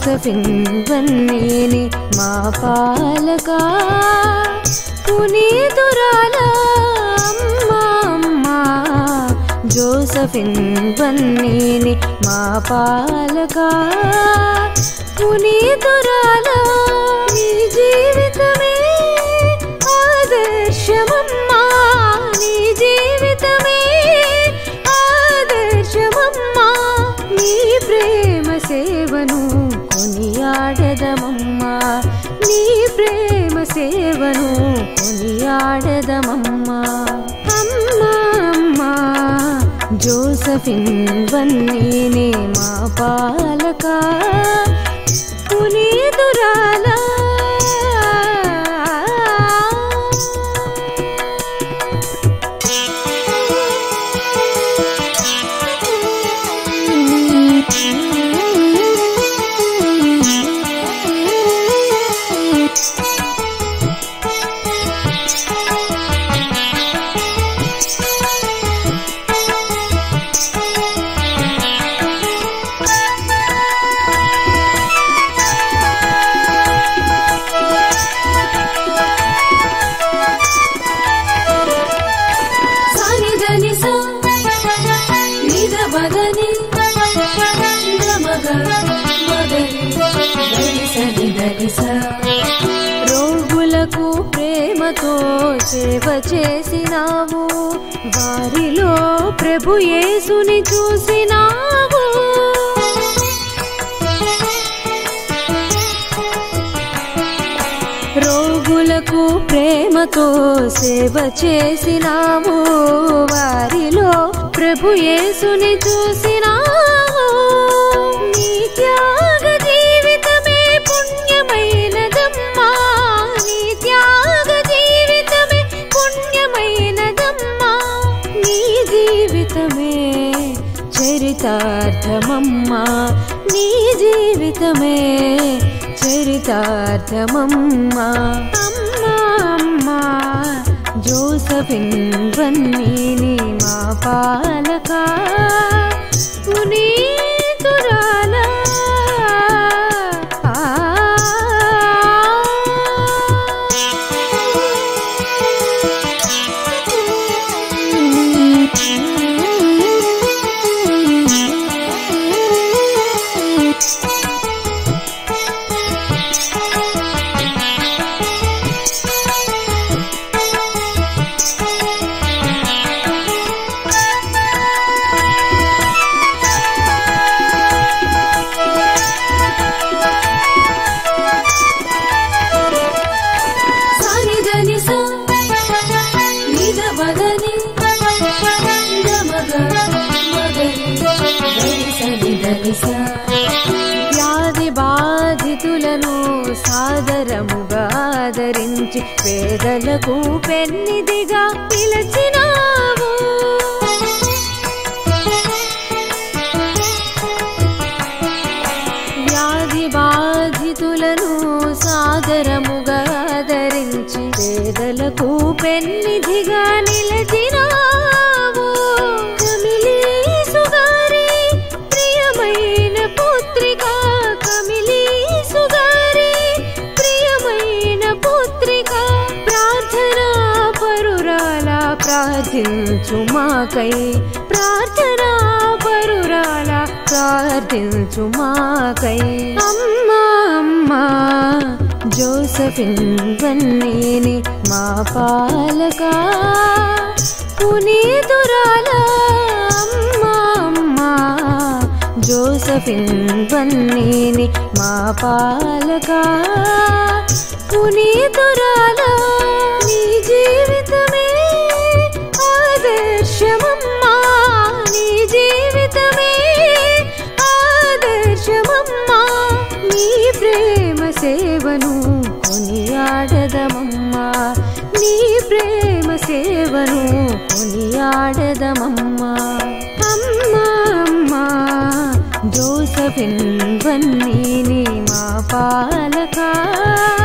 Josephine వన్నీని మా పాలక పునీతురాల అమ్మా అమ్మా జోసఫిన్ వన్నీని మా పాలక పునీతురాల నీ జీవితమే ఆదర్శమమ్మా నీ జీవితమే ఆదర్శమమ్మా నీ ప్రేమ సేవను కొనియాడదమమ్మా నీ ప్రేమ సేవను కొనియాడదమమ్మా అమ్మా అమ్మా జోసఫిన్ వన్నీనే మా పాలక పునీతురాలా సానిదని సా నిద బదని నమగ మదని దరిస నిదరిస రోగులకు ప్రేమతో సేవ చేసినావు వారిలో ప్రభు యేసుని చూసినావు రోగులకు ప్రేమతో సేవ చేసినావు వారిలో ప్రభు యేసుని చూసినావు నీ త్యాగ జీవితమే పుణ్యమైనదమ్మా నీ త్యాగ జీవితమే పుణ్యమైనదమ్మా నీ జీవితమే చరితార్థమమ్మా నీ జీవితమే చరితార్థమమ్మా అమ్మా అమ్మా జోసఫిన్ వన్నీని మా పాలక పునీతురాలా సానిదని సా నిద బదని నమగ మదని దరిస నిదరిస వ్యాధి బాధితులను సాదరముగా ఆదరించి పేదలకు పెన్నిదిగా పిలిచినావు వ్యాధి బాధితులను సాదరముగా ఆదరించి పేదలకు పెన్నిధిగా నిలచినావు కమిలీసు గారి ప్రియమైన పుత్రిక కమిలీసు గారి ప్రియమైన పుత్రిక ప్రార్థనా పరురాల ప్రార్థించు మాకై ప్రార్థనా పరురాల ప్రార్థించు మాకై అమ్మా అమ్మా జోసఫిన్ వన్నీని మా పాలక పునీతురాల అమ్మా అమ్మా జోసఫిన్ వన్నీని మా పాలక పునీతురాల నీ జీవితమే ఆదర్శమమ్మా నీ జీవితమే ఆదర్శమమ్మా నీ ప్రేమ సేవను కొనియాడదమమ్మా నీ ప్రేమ సేవను కొనియాడదమమ్మా అమ్మా అమ్మా జోసఫిన్ వన్నీని మా పాలక